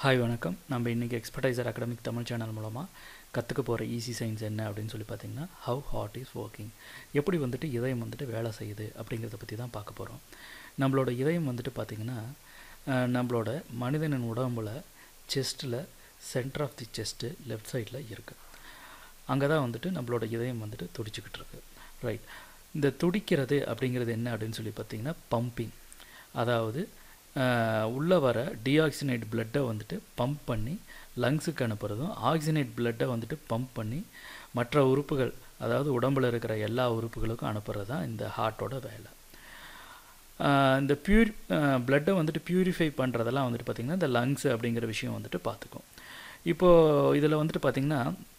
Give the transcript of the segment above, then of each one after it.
hi வணக்கம் நம்ம இன்றைக்கி எக்ஸ்பர்டைசர் அகாடமிக் தமிழ் சேனல் மூலமாக கற்றுக்க போகிற ஈஸி சயின்ஸ் என்ன அப்படின்னு சொல்லி பார்த்தீங்கன்னா ஹவ் ஹார்ட் இஸ் ஒர்க்கிங் எப்படி வந்துட்டு இதயம் வந்துட்டு வேலை செய்யுது அப்படிங்கிறத பற்றி தான் பார்க்க போகிறோம் நம்மளோட இதயம் வந்துட்டு பார்த்திங்கன்னா அஹ், நம்மளோட மனிதனின் உடம்புல செஸ்ட்டில் center of the chest left சைடில் இருக்குது அங்கே தான் வந்துட்டு நம்மளோட இதயம் வந்துட்டு துடிச்சிக்கிட்டு இருக்கு ரைட் இந்த துடிக்கிறது அப்படிங்கிறது என்ன அப்படின்னு சொல்லி பார்த்தீங்கன்னா பம்பிங் அதாவது உள்ளே வர டீஆக்சினேட் பிளட்டை வந்துட்டு பம்ப் பண்ணி லங்ஸுக்கு அனுப்புறதும் ஆக்சினேட் பிளட்டை வந்துட்டு பம்ப் பண்ணி மற்ற உறுப்புகள் அதாவது உடம்புல இருக்கிற எல்லா உறுப்புகளுக்கும் அனுப்புறது தான் இந்த ஹார்ட்டோட வேலை ஆஹ் இந்த பியூர் பிளட்டை வந்துட்டு பியூரிஃபை பண்ணுறதெல்லாம் வந்துட்டு பார்த்திங்கன்னா இந்த லங்ஸ் அப்படிங்கிற விஷயம் வந்துட்டு பார்த்துக்கும் இப்போது இதில் வந்துட்டு பார்த்திங்கன்னா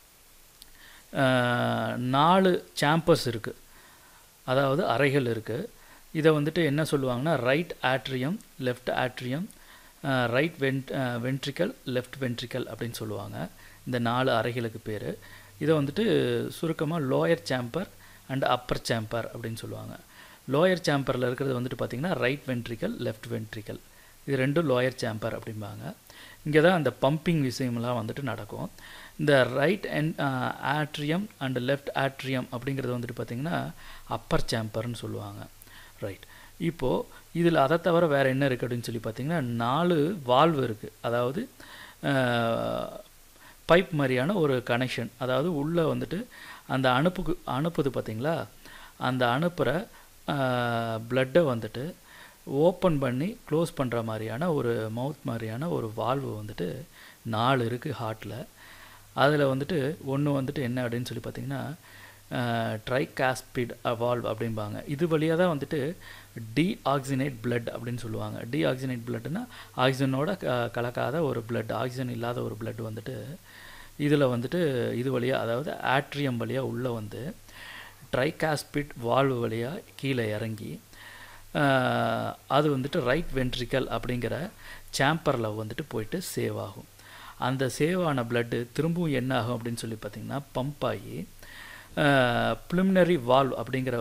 ஆஹ் நாலு சாம்பர்ஸ் இருக்குது அதாவது அறைகள் இருக்குது இதை வந்துட்டு என்ன சொல்லுவாங்கன்னா right atrium left atrium right vent ventricle left ventricle அப்படின்னு சொல்லுவாங்க இந்த நாலு அறைகளுக்கு பேர் இதை வந்துட்டு சுருக்கமாக lower chamber and upper chamber அப்படின்னு சொல்லுவாங்க லோயர் சாம்பரில் இருக்கிறது வந்துட்டு பார்த்திங்கன்னா ரைட் வென்ட்ரிக்கல் லெஃப்ட் வென்ட்ரிக்கல் இது ரெண்டும் லோயர் சாம்பர் அப்படிம்பாங்க இங்கே தான் அந்த பம்பிங் விஷயம்லாம் வந்துட்டு நடக்கும் இந்த right and atrium and left atrium அப்படிங்கிறது வந்துட்டு பார்த்திங்கன்னா அப்பர் சாம்பர்னு சொல்லுவாங்க ரைட் இப்போது இதில் அதை தவிர வேறு என்ன இருக்குது அப்படின்னு சொல்லி பார்த்தீங்கன்னா நாலு வால்வு இருக்குது அதாவது பைப் மாதிரியான ஒரு கனெக்ஷன் அதாவது உள்ளே வந்துட்டு அந்த அனுப்புக்கு அனுப்புது பார்த்தீங்களா அந்த அனுப்புகிற பிளட்டை வந்துட்டு ஓப்பன் பண்ணி க்ளோஸ் பண்ணுற மாதிரியான ஒரு மவுத் மாதிரியான ஒரு வால்வு வந்துட்டு நாலு இருக்குது ஹார்ட்டில் அதில் வந்துட்டு ஒன்று வந்துட்டு என்ன அப்படின்னு சொல்லி பார்த்தீங்கன்னா ட்ரைகாஸ்பிட் வால்வ் அப்படிம்பாங்க இது வழியாக தான் வந்துட்டு டீஆக்சினேட் blood அப்படின்னு சொல்லுவாங்க டீஆக்சினேட் பிளட்னா ஆக்சிஜனோட க- கலக்காத ஒரு blood ஆக்சிஜன் இல்லாத ஒரு blood வந்துட்டு இதில் வந்துட்டு இது வழியாக அதாவது ஆட்ரியம் வழியாக உள்ளே வந்து ட்ரைகாஸ்பிட் வால்வு வழியாக கீழே இறங்கி ஆஹ், அது வந்துட்டு ரைட் வென்ட்ரிக்கல் அப்படிங்கிற சாம்பரில் வந்துட்டு போயிட்டு சேவ் ஆகும் அந்த சேவ் ஆன பிளட்டு திரும்பவும் என்ன ஆகும் அப்படின்னு சொல்லி பார்த்தீங்கன்னா பம்ப் ஆகி ப்ளிமினரி வால்வ் அப்படிங்கிற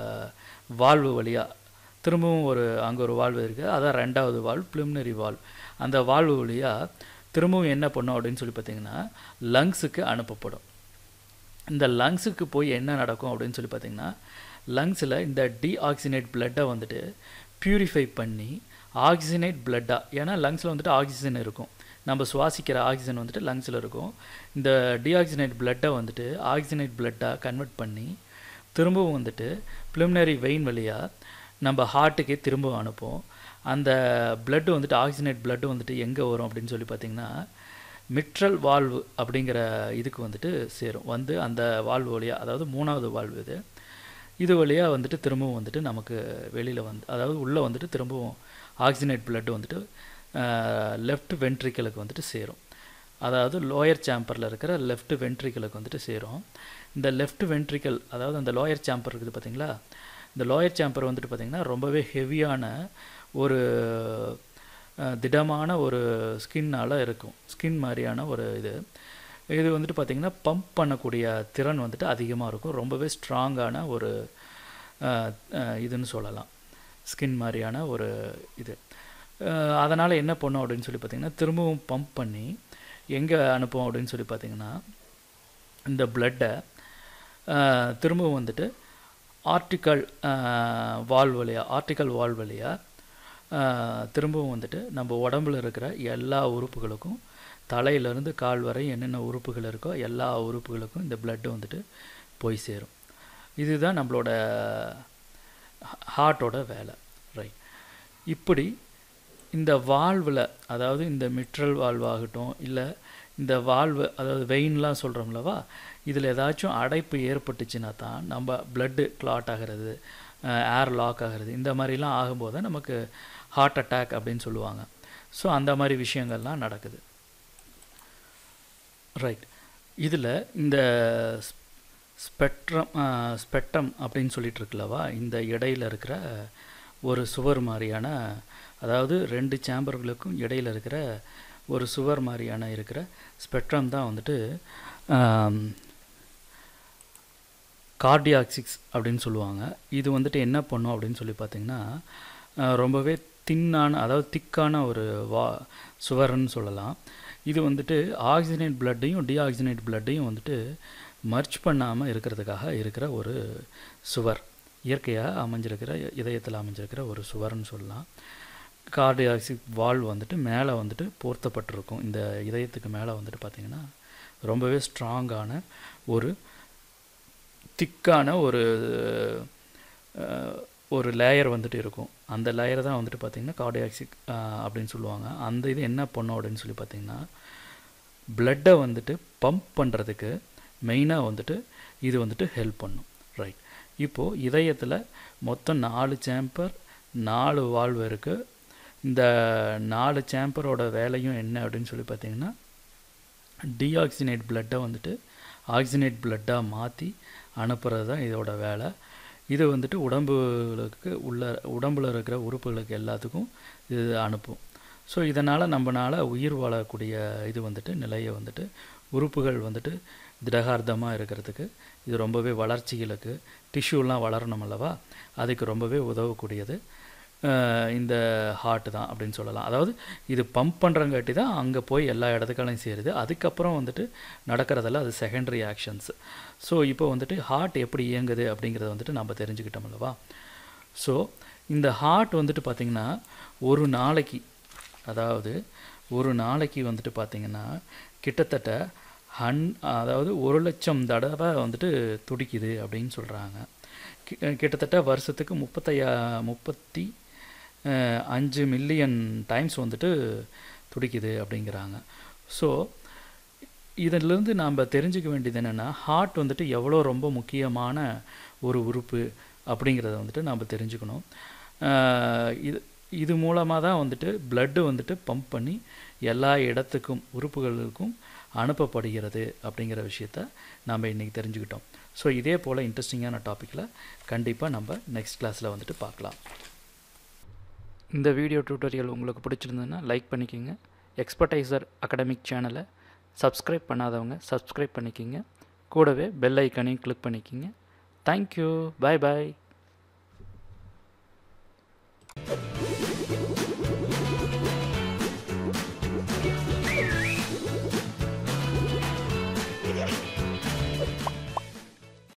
வால்வு வழியாக திரும்பவும் ஒரு அங்கே ஒரு வால்வு இருக்குது அதான் ரெண்டாவது வால்வ் ப்ளிமினரி வால்வ் அந்த வால்வு வழியாக திரும்பவும் என்ன பண்ணும் அப்படின்னு சொல்லி பார்த்தீங்கன்னா லங்ஸுக்கு அனுப்பப்படும் இந்த லங்ஸுக்கு போய் என்ன நடக்கும் அப்படின்னு சொல்லி பார்த்தீங்கன்னா லங்ஸில் இந்த டீஆக்சினேட் பிளட்டை வந்துட்டு பியூரிஃபை பண்ணி ஆக்சிஜனேட் பிளட்டாக ஏன்னா லங்ஸில் வந்துட்டு ஆக்சிஜன் இருக்கும் நம்ம சுவாசிக்கிற ஆக்சிஜன் வந்துட்டு லங்ஸில் இருக்கும் இந்த டீஆக்சினேட் பிளட்டை வந்துட்டு ஆக்சிஜனேட் பிளட்டாக கன்வெர்ட் பண்ணி திரும்பவும் வந்துட்டு ப்ளிமினரி வெயின் வழியாக நம்ம ஹார்ட்டுக்கே திரும்பவும் அனுப்பும் அந்த blood வந்துட்டு ஆக்சிஜனேட் blood வந்துட்டு எங்கே வரும் அப்படின்னு சொல்லி பார்த்தீங்கன்னா மிட்ரல் வால்வு அப்படிங்கிற இதுக்கு வந்துட்டு சேரும் வந்து அந்த வால்வு வழியாக அதாவது மூணாவது வால்வு இது இது வழியாக வந்துட்டு திரும்பவும் வந்துட்டு நமக்கு வெளியில் வந்து அதாவது உள்ளே வந்துட்டு திரும்பவும் ஆக்சிஜனேட் blood வந்துட்டு லெஃப்ட் வென்ட்ரிக்கலுக்கு வந்துட்டு சேரும் அதாவது லோயர் சாம்பரில் இருக்கிற லெஃப்ட் வென்ட்ரிக்கலுக்கு வந்துட்டு சேரும் இந்த லெஃப்ட் வென்ட்ரிக்கல் அதாவது அந்த லோயர் சாம்பர் இருக்குது பார்த்தீங்களா இந்த லோயர் சாம்பர் வந்துட்டு பார்த்திங்கன்னா ரொம்பவே ஹெவியான ஒரு அஹ், திடமான ஒரு ஸ்கின்னால் இருக்கும் ஸ்கின் மாதிரியான ஒரு இது இது வந்துட்டு பார்த்திங்கன்னா பம்ப் பண்ணக்கூடிய திறன் வந்துட்டு அதிகமாக இருக்கும் ரொம்பவே ஸ்ட்ராங்கான ஒரு அஹ், அஹ், இதுன்னு சொல்லலாம் ஸ்கின் மாதிரியான ஒரு இது அதனால் என்ன பண்ணும் அப்படின்னு சொல்லி பார்த்திங்கன்னா திரும்பவும் பம்ப் பண்ணி எங்கே அனுப்பும் அப்படின்னு சொல்லி பார்த்திங்கன்னா இந்த பிளட்டை திரும்பவும் வந்துட்டு ஆர்டிக்கல் வால் வழியாக ஆர்டிக்கல் வால் வழியாக திரும்பவும் வந்துட்டு நம்ம உடம்புல இருக்கிற எல்லா உறுப்புகளுக்கும் தலையிலேருந்து கால் வரை என்னென்ன உறுப்புகள் இருக்கோ எல்லா உறுப்புகளுக்கும் இந்த blood வந்துட்டு போய் சேரும் இதுதான் நம்மளோட ஹார்ட்டோட வேலை ரைட் இப்படி இந்த வால்வில் அதாவது இந்த மிட்ரல் வால்வ் ஆகட்டும் இல்லை இந்த வால்வு அதாவது வெயின்லாம் சொல்கிறோம்லவா இதில் ஏதாச்சும் அடைப்பு ஏற்பட்டுச்சுன்னா தான் நம்ம blood clot ஆகிறது ஏர் லாக் ஆகிறது இந்த மாதிரிலாம் ஆகும்போது தான் நமக்கு ஹார்ட் அட்டாக் அப்படின்னு சொல்லுவாங்க ஸோ அந்த மாதிரி விஷயங்கள்லாம் நடக்குது ரைட் இதில் இந்த ஸ்பெக்ட்ரம் ஸ்பெக்ட்ரம் அப்படின்னு சொல்லிட்டு இருக்குல்லவா இந்த இடையில இருக்கிற ஒரு சுவர் மாதிரியான அதாவது ரெண்டு சேம்பர்களுக்கும் இடையில இருக்கிற ஒரு சுவர் மாதிரியான இருக்கிற ஸ்பெக்ட்ரம் தான் வந்துட்டு கார்டியாக்சிக்ஸ் அப்படின்னு சொல்லுவாங்க இது வந்துட்டு என்ன பண்ணும் அப்படின்னு சொல்லி பார்த்தீங்கன்னா அஹ், ரொம்பவே தின்னான அதாவது திக்கான ஒரு வா சுவர்னு சொல்லலாம் இது வந்துட்டு ஆக்சிஜனேட் பிளட்டையும் டீஆக்சிஜனேட் பிளட்டையும் வந்துட்டு மர்ச் பண்ணாமல் இருக்கிறதுக்காக இருக்கிற ஒரு சுவர் இயற்கையாக அமைஞ்சிருக்கிற இதயத்தில் அமைஞ்சிருக்கிற ஒரு சுவர்னு சொல்லலாம் கார்டியாக்சிக் வால் வந்துட்டு மேலே வந்துட்டு போர்த்தப்பட்டிருக்கும் இந்த இதயத்துக்கு மேலே வந்துட்டு பார்த்திங்கன்னா ரொம்பவே ஸ்ட்ராங்கான ஒரு திக்கான ஒரு ஒரு லேயர் வந்துட்டு இருக்கும் அந்த லேயர் தான் வந்துட்டு பார்த்திங்கன்னா கார்டியாக்சிக் அப்படின்னு சொல்லுவாங்க அந்த இது என்ன பண்ணும் அப்படின்னு சொல்லி பார்த்திங்கன்னா பிளட்டை வந்துட்டு பம்ப் பண்ணுறதுக்கு மெயினாக வந்துட்டு இது வந்துட்டு ஹெல்ப் பண்ணும் ரைட் இப்போது இதயத்தில் மொத்தம் நாலு சேம்பர் நாலு வால்வு இருக்குது இந்த நாலு சேம்பரோட வேலையும் என்ன அப்படின்னு சொல்லி பார்த்திங்கன்னா டீஆக்சினேட் பிளட்டை வந்துட்டு ஆக்சினேட் பிளட்டாக மாற்றி அனுப்புறது தான் இதோட வேலை இது வந்துட்டு உடம்புகளுக்கு உள்ள உடம்பில் இருக்கிற உறுப்புகளுக்கு எல்லாத்துக்கும் இது அனுப்பும் ஸோ இதனால் நம்மளால் உயிர் வாழக்கூடிய இது வந்துட்டு நிலையை வந்துட்டு உறுப்புகள் வந்துட்டு திடகார்த்தமாக இருக்கிறதுக்கு இது ரொம்பவே வளர்ச்சிகளுக்கு டிஷ்யூலாம் வளரணும் அல்லவா அதுக்கு ரொம்பவே உதவக்கூடியது இந்த ஹார்ட் தான் அப்படின்னு சொல்லலாம் அதாவது இது பம்ப் பண்ணுறங்காட்டி தான் அங்கே போய் எல்லா இடத்துக்காலையும் சேருது அதுக்கப்புறம் வந்துட்டு நடக்கிறதெல்லாம் அது செகண்டரி ஆக்ஷன்ஸ் ஸோ இப்போ வந்துட்டு ஹார்ட் எப்படி இயங்குது அப்படிங்கிறத வந்துட்டு நம்ம தெரிஞ்சுக்கிட்டோம் அல்லவா ஸோ இந்த ஹார்ட் வந்துட்டு பார்த்திங்கன்னா ஒரு நாளைக்கு அதாவது ஒரு நாளைக்கு வந்துட்டு பார்த்திங்கன்னா கிட்டத்தட்ட ஹன் அதாவது ஒரு லட்சம் தடவை வந்துட்டு துடிக்குது அப்படின்னு சொல்கிறாங்க கிட்டத்தட்ட வருஷத்துக்கு முப்பத்தையா முப்பத்தி அஞ்சு மில்லியன் டைம்ஸ் வந்துட்டு துடிக்குது அப்படிங்கிறாங்க ஸோ இதிலிருந்து நாம் தெரிஞ்சுக்க வேண்டியது என்னென்னா ஹார்ட் வந்துட்டு எவ்வளோ ரொம்ப முக்கியமான ஒரு உறுப்பு அப்படிங்கிறத வந்துட்டு நாம் தெரிஞ்சுக்கணும் இது இது மூலமாக தான் வந்துட்டு பிளட்டு வந்துட்டு பம்ப் பண்ணி எல்லா இடத்துக்கும் உறுப்புகளுக்கும் அனுப்பப்படுகிறது அப்படிங்கிற விஷயத்த நம்ம இன்றைக்கி தெரிஞ்சுக்கிட்டோம் ஸோ இதே போல் இன்ட்ரெஸ்டிங்கான டாப்பிக்கில் கண்டிப்பாக நம்ம நெக்ஸ்ட் கிளாஸில் வந்துட்டு பார்க்கலாம் இந்த வீடியோ டியூட்டோரியல் உங்களுக்கு பிடிச்சிருந்ததுன்னா லைக் பண்ணிக்கோங்க எக்ஸ்பர்டைசர் அகடமிக் சேனலை சப்ஸ்கிரைப் பண்ணாதவங்க சப்ஸ்கிரைப் பண்ணிக்கிங்க கூடவே பெல் ஐக்கனையும் கிளிக் பண்ணிக்கிங்க தேங்க்யூ பாய் பாய்